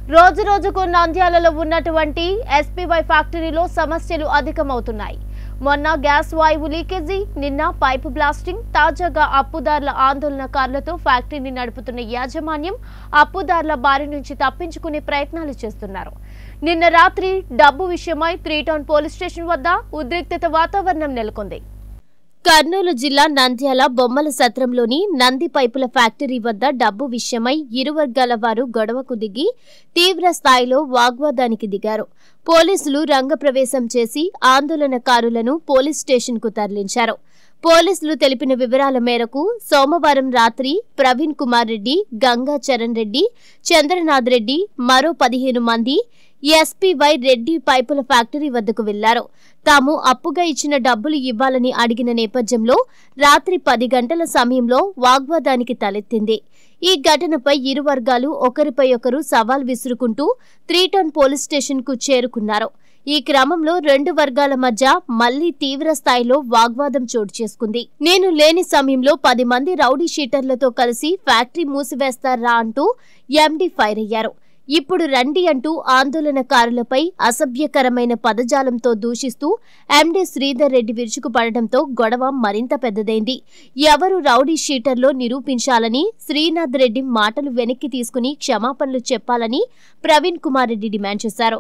రోజు రోజుకు నంద్యాలలో ఉన్నటువంటి ఎస్పీవై ఫ్యాక్టరీలో సమస్యలు అధికమవుతున్నాయి మొన్న గ్యాస్ వాయువు లీకేజీ నిన్న పైపు బ్లాస్టింగ్ తాజాగా అప్పుదారుల ఆందోళనకారులతో ఫ్యాక్టరీని నడుపుతున్న యాజమాన్యం అప్పుదారుల బారి నుంచి తప్పించుకునే ప్రయత్నాలు చేస్తున్నారు నిన్న రాత్రి డబ్బు విషయమై త్రీ టౌన్ పోలీస్ స్టేషన్ వద్ద ఉద్రిక్తత వాతావరణం నెలకొంది కర్నూలు జిల్లా నంద్యాల బొమ్మల సత్రంలోని నంది పైపుల ఫ్యాక్టరీ వద్ద డబ్బు విషయమై ఇరు వర్గాల వారు గొడవకు దిగి తీవ్ర స్థాయిలో వాగ్వాదానికి దిగారు పోలీసులు రంగప్రవేశం చేసి ఆందోళనకారులను పోలీస్ స్టేషన్కు తరలించారు పోలీసులు తెలిపిన వివరాల మేరకు సోమవారం రాత్రి ప్రవీణ్ కుమార్ రెడ్డి గంగా చరణ్ రెడ్డి చంద్రనాథ్ రెడ్డి మరో పదిహేను మంది ఎస్పీవై రెడ్డి పైపుల ఫ్యాక్టరీ వద్దకు వెళ్లారు తాము అప్పుగా ఇచ్చిన డబ్బులు ఇవ్వాలని అడిగిన నేపథ్యంలో రాత్రి పది గంటల సమయంలో వాగ్వాదానికి తలెత్తింది ఈ ఘటనపై ఇరు వర్గాలు ఒకరిపై ఒకరు సవాల్ విసురుకుంటూ త్రీటౌన్ పోలీస్ స్టేషన్ కు చేరుకున్నారు ఈ క్రమంలో రెండు వర్గాల మధ్య మళ్లీ తీవ్ర స్థాయిలో వాగ్వాదం చోటు చేసుకుంది నేను లేని సమయంలో పది మంది రౌడీ షీటర్లతో కలిసి ఫ్యాక్టరీ మూసివేస్తారా అంటూ ఎండీ ఫైర్ అయ్యారు ఇప్పుడు రండి అంటూ ఆందోళనకారులపై అసభ్యకరమైన పదజాలంతో దూషిస్తూ ఎండీ శ్రీధర్ రెడ్డి విరుచుకుపడడంతో గొడవ మరింత పెద్దదైంది ఎవరు రౌడీ షీటర్లో నిరూపించాలని శ్రీనాథ్ రెడ్డి మాటలు వెనక్కి తీసుకుని క్షమాపణలు చెప్పాలని ప్రవీణ్ కుమార్ రెడ్డి డిమాండ్ చేశారు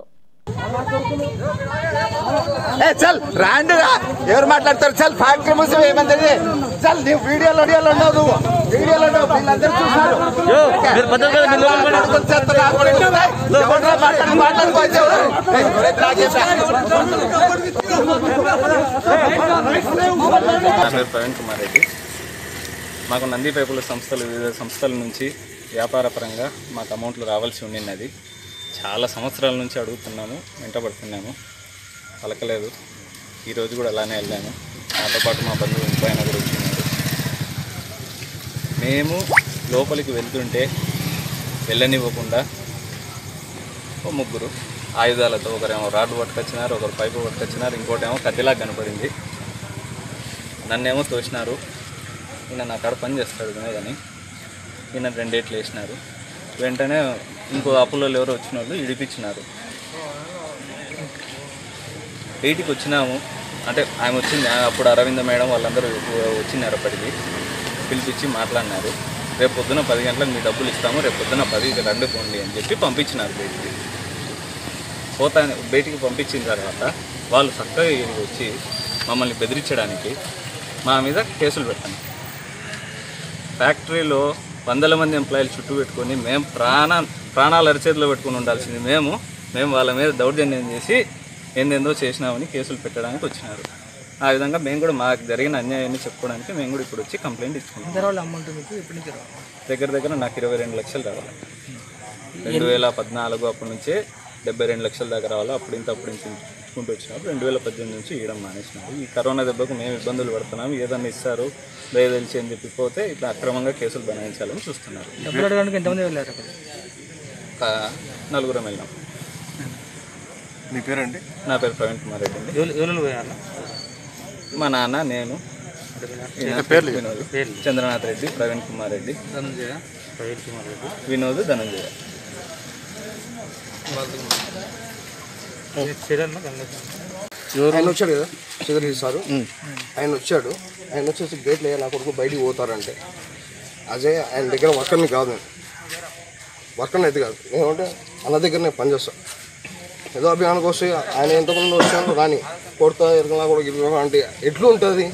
ఏ చల్ రాండిరా ఎవరు మాట్లాడతారు చల్ ఫ్యాక్టరీ మూసి ఏమంతది చల్ నీవు వీడియోలో వీడియోలో ఉన్నావు నువ్వు వీడియోలో ఉన్నావు వీళ్ళందరూ చూసారు మీరు పద్ధతి కదా, మీరు లోపలికి వెళ్ళండి. అర్థం చేస్తా నాకు కూడా ఉంటుంది. ఎవరురా మాట్లాడి మాట్లాడుకోవచ్చు ఎవరు? ఏయ్, ఎవరైతే లాగేసా? నా పేరు ప్రవీణ్ కుమార్ రెడ్డి మాకు నంది పైపుల సంస్థలు వివిధ సంస్థల నుంచి వ్యాపారపరంగా మాకు అమౌంట్లు రావాల్సి ఉండినది చాలా సంవత్సరాల నుంచి అడుగుతున్నాము వెంటబడుతున్నాము పలకలేదు ఈరోజు కూడా అలానే వెళ్ళాము నాతో పాటు మా బంధువు ఇంకో ఆయన కూడా వచ్చినారు మేము లోపలికి వెళ్తుంటే వెళ్ళనివ్వకుండా ఓ ముగ్గురు ఆయుధాలతో ఒకరేమో రాడ్డు పట్టుకొచ్చినారు ఒకరు పైపు పట్టుకొచ్చినారు ఇంకోటేమో కత్తిలా కనపడింది నన్నేమో తోసినారు ఈయన నా కాడ పని చేస్తాడు వినోదని ఈయన రెండేట్లు వేసినారు వెంటనే ఇంకో అప్పులో ఎవరో వచ్చిన వాళ్ళు ఇడిపించినారు బయటికి వచ్చినాము అంటే ఆమె వచ్చింది ఆ- అప్పుడు అరవింద మేడం వాళ్ళందరూ వచ్చినారు అప్పటికి పిలిపించి మాట్లాడినారు రేపు పొద్దున పది గంటలకు మీ డబ్బులు ఇస్తాము రేపు పొద్దున పదికి రండి పోండి అని చెప్పి పంపించినారు బయటికి పోతా బయటికి పంపించిన తర్వాత వాళ్ళు చక్కగా ఇక్కడికి వచ్చి మమ్మల్ని బెదిరించడానికి మా మీద కేసులు పెట్టాను ఫ్యాక్టరీలో వందల మంది ఎంప్లాయీలు చుట్టూ పెట్టుకొని మేము ప్రాణ ప్రాణాలు అరిచేతిలో పెట్టుకుని ఉండాల్సింది మేము మేము వాళ్ళ మీద దౌర్జన్యం చేసి ఏందేందో చేసినామని కేసులు పెట్టడానికి వచ్చినారు ఆ విధంగా మేము కూడా మాకు జరిగిన అన్యాయాన్ని చెప్పుకోవడానికి మేము కూడా ఇప్పుడు వచ్చి కంప్లైంట్ ఇచ్చుకున్నాం అమౌంట్ మీకు ఎప్పటి నుంచి రావాలి దగ్గర దగ్గర నాకు ఇరవై రెండు లక్షలు రావాలి రెండు వేల పద్నాలుగు అప్పటి నుంచే డెబ్బై రెండు లక్షల దాకా రావాలి అప్పుడు ఇంత అప్పుడు ఇంత ఇచ్చుకుంటూ వచ్చినప్పుడు రెండు వేల పద్దెనిమిది నుంచి ఇవ్వడం మానేసినారు ఈ కరోనా దెబ్బకు మేము ఇబ్బందులు పడుతున్నాం ఏదన్నా ఇస్తారు దయదలిచి అని చెప్పి పోతే ఇట్లా అక్రమంగా కేసులు బనాయించాలని చూస్తున్నారు డబ్బులు అడగడానికి ఎంతమంది వెళ్ళారు అక్కడ ఒక నలుగురం వెళ్ళాం నీ పేరండి నా పేరు ప్రవీణ్ కుమార్ రెడ్డి అండి ఎవరు ఎవరు పోయారు మా నాన్న నేను ఈయన పేర్లు వినోద్ పేర్లు. చంద్రనాథ్ రెడ్డి ప్రవీణ్ కుమార్ రెడ్డి ధనంజయ ప్రవీణ్ కుమార్ రెడ్డి వినోద్ ధనంజయ చరణ్ ఆయన వచ్చాడు కదా సుధీర్ సారు ఆయన వచ్చాడు ఆయన వచ్చేసి గేట్లు నా కొడుకు బయటికి పోతారంటే అజయ్ ఆయన దగ్గర వర్కర్ని కాదు నేను వర్కర్ని అయితే కాదు నేనంటే అన్న దగ్గర నేను పనిచేస్తాను ఏదో అభియానికి వస్తే ఆయన ఎంతమంది వచ్చాను రాని కొడతా ఇరగలా కూడా ఇరగలా అంటే ఎట్లు ఉంటుంది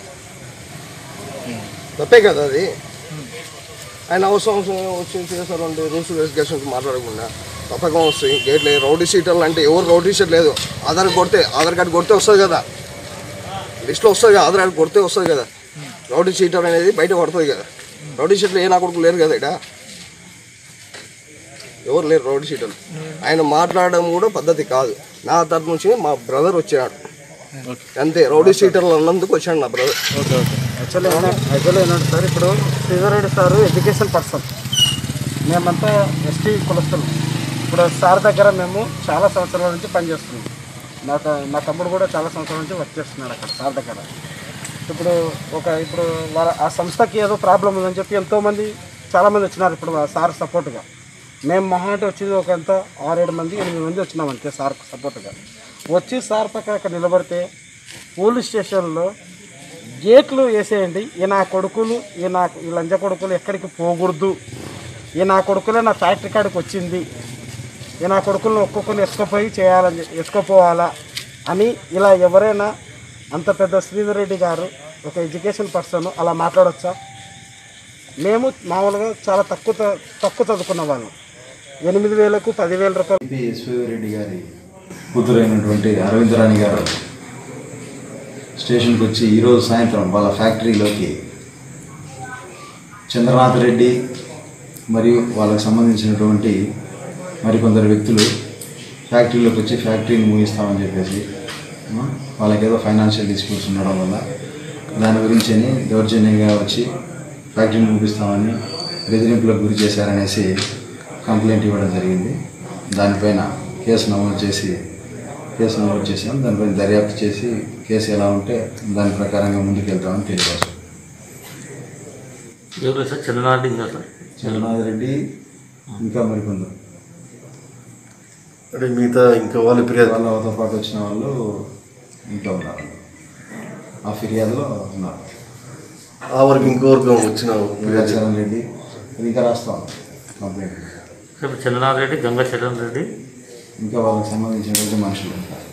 తప్పే కదా అది ఆయన అవసరం అవసరం వచ్చి చేస్తారు అంటే రూల్స్ రెగ్యులేషన్స్ మాట్లాడకుండా తప్పకం వస్తాయి గేట్లు రౌడీ షీటర్లు అంటే ఎవరు రౌడీ షీట్ లేదు ఆధార్ కొడితే ఆధార్ కార్డు కొడితే వస్తుంది కదా లిస్ట్లో వస్తుంది కదా ఆధార్ కార్డు కొడితే వస్తుంది కదా రౌడీ షీటర్ అనేది బయట పడుతుంది కదా రౌడీ షీట్లు ఏ నా కొడుకు లేరు కదా ఇక్కడ ఎవరు లేరు రౌడీ షీటర్లు ఆయన మాట్లాడడం కూడా పద్ధతి కాదు నా తరపు నుంచి మా బ్రదర్ వచ్చాడు అంతే రౌడీ షీటర్లు అన్నందుకు వచ్చాడు నా బ్రదర్ యాక్చువల్లీ యాక్చువల్లీ ఏంటంటే సార్ ఇప్పుడు శ్రీధరెడ్డి సార్ ఎడ్యుకేషన్ పర్సన్ మేమంతా ఎస్టీ కులస్తులు ఇప్పుడు సార్ దగ్గర మేము చాలా సంవత్సరాల నుంచి పనిచేస్తున్నాం నాకు నా తమ్ముడు కూడా చాలా సంవత్సరాల నుంచి వర్క్ చేస్తున్నాడు అక్కడ సార్ దగ్గర ఇప్పుడు ఒక ఇప్పుడు వాళ్ళ ఆ సంస్థకి ఏదో ప్రాబ్లం ఉందని చెప్పి ఎంతోమంది చాలామంది వచ్చినారు ఇప్పుడు ఆ సార్ సపోర్ట్గా మేము మహా అంటే వచ్చింది ఒక ఎంత ఆరేడు మంది ఎనిమిది మంది వచ్చినాం అంతే సార్ సపోర్ట్గా వచ్చి సార్ పక్కన అక్కడ నిలబడితే పోలీస్ స్టేషన్లో గేట్లు వేసేయండి ఈ నా కొడుకులు ఈ నా ఈ లంజ కొడుకులు ఎక్కడికి పోకూడదు ఈ నా కొడుకులే నా ఫ్యాక్టరీ కాడికి వచ్చింది ఈ నా కొడుకులను ఒక్కొక్కరిని ఎత్తుకుపోయి చేయాలని చెప్పి- ఎత్తుకుపోవాలా అని ఇలా ఎవరైనా అంత పెద్ద శ్రీధర్ రెడ్డి గారు ఒక ఎడ్యుకేషన్ పర్సన్ అలా మాట్లాడొచ్చా మేము మామూలుగా చాలా తక్కువ త- తక్కువ చదువుకున్న వాళ్ళం ఎనిమిది వేలకు పదివేల రూపాయలు ఎంపీ రెడ్డి గారి కూతురైనటువంటి అరవింద్ రాణి గారు స్టేషన్కి వచ్చి ఈరోజు సాయంత్రం వాళ్ళ ఫ్యాక్టరీలోకి చంద్రనాథ్ రెడ్డి మరియు వాళ్ళకి సంబంధించినటువంటి మరికొందరు వ్యక్తులు ఫ్యాక్టరీలోకి వచ్చి ఫ్యాక్టరీని ముగిస్తామని చెప్పేసి ఆ, వాళ్ళకి ఏదో ఫైనాన్షియల్ డిస్ప్యూట్స్ ఉండడం వల్ల దాని గురించి అని దౌర్జన్యంగా వచ్చి ఫ్యాక్టరీని ముగిస్తామని బెదిరింపులకు గురి చేశారనేసి కంప్లైంట్ ఇవ్వడం జరిగింది దానిపైన కేసు నమోదు చేసి కేసు నమోదు చేసాం దానిపైన దర్యాప్తు చేసి కేసు ఎలా ఉంటే దాని ప్రకారంగా ముందుకెళ్తామని తెలియదు ఎవరు సార్ చంద్రనాథ్ ఇంకా సార్ చంద్రనాథ్ రెడ్డి ఇంకా మరికొందరు అంటే మిగతా ఇంకా వాళ్ళు ఫిర్యాదు వాళ్ళతో పాటు వచ్చిన వాళ్ళు ఇంకా ఉన్నారు ఆ ఫిర్యాదులో ఉన్నారు ఆ వరకు ఇంకోవరకు వచ్చిన వివేచరణ్ రెడ్డి ఇది ఇంకా రాస్తాం కంప్లైంట్ సార్ చంద్రనాథ్ రెడ్డి గంగా చరణ్ రెడ్డి ఇంకా వాళ్ళకి సంబంధించినటువంటి మనుషులు ఉంటారు